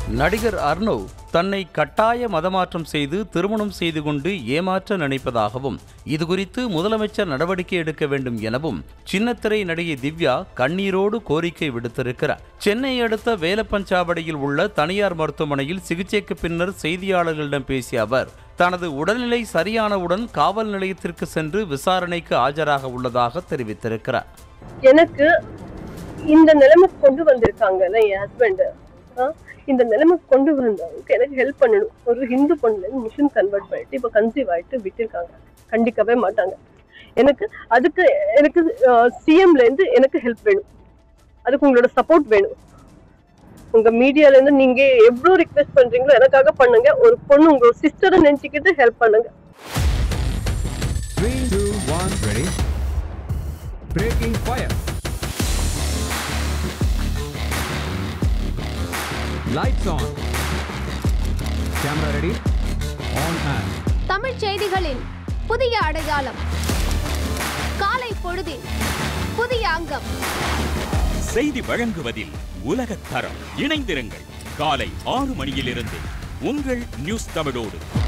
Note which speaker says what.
Speaker 1: நடிகர் அர்ணவ் தன்னை கட்டாய மதமாற்றம் செய்து திருமணம் செய்து கொண்டு ஏமாற்ற நினைப்பதாகவும் இதுகுறித்து முதலமைச்சர் நடவடிக்கை எடுக்க வேண்டும் எனவும் சின்னத்திரை நடிகை திவ்யா கண்ணீரோடு கோரிக்கை விடுத்திருக்கிறார் சென்னை அடுத்த வேலப்பஞ்சாவடியில் உள்ள தனியார் மருத்துவமனையில் சிகிச்சைக்கு பின்னர் செய்தியாளர்களிடம் பேசிய அவர் தனது உடல்நிலை சரியானவுடன் காவல் நிலையத்திற்கு சென்று விசாரணைக்கு ஆஜராக உள்ளதாக தெரிவித்திருக்கிறார்
Speaker 2: எனக்கு இந்த நிலைமைக்கு கொண்டு வந்திருக்காங்கல்ல என் ஹஸ்பண்ட் இந்த நிலைமைக்கு கொண்டு வந்தவங்க எனக்கு ஹெல்ப் பண்ணணும் ஒரு ஹிந்து பொண்ணுல இருந்து முஸ்லிம் கன்வெர்ட் பண்ணிட்டு இப்ப கன்சீவ் ஆயிட்டு விட்டிருக்காங்க கண்டிக்கவே மாட்டாங்க எனக்கு அதுக்கு எனக்கு சிஎம்ல இருந்து எனக்கு ஹெல்ப் வேணும் அதுக்கு உங்களோட சப்போர்ட் வேணும் உங்க மீடியால இருந்து நீங்க எவ்வளவு ரிக்வெஸ்ட் பண்றீங்களோ எனக்காக பண்ணுங்க ஒரு பொண்ணு உங்களோட சிஸ்டரை நினைச்சுக்கிட்டு ஹெல்ப் பண்ணுங்க
Speaker 3: Three, two, one, ready. Breaking fire. Lights on. Camera ready. On and.
Speaker 4: Tamil செய்திகளின் புதிய அடையாளம் காலை பொழுதில் புதிய அங்கம்
Speaker 5: செய்தி வழங்குவதில் உலகத் தரம் இணைந்திருங்கள் காலை ஆறு மணியிலிருந்து உங்கள் நியூஸ் தமிழோடு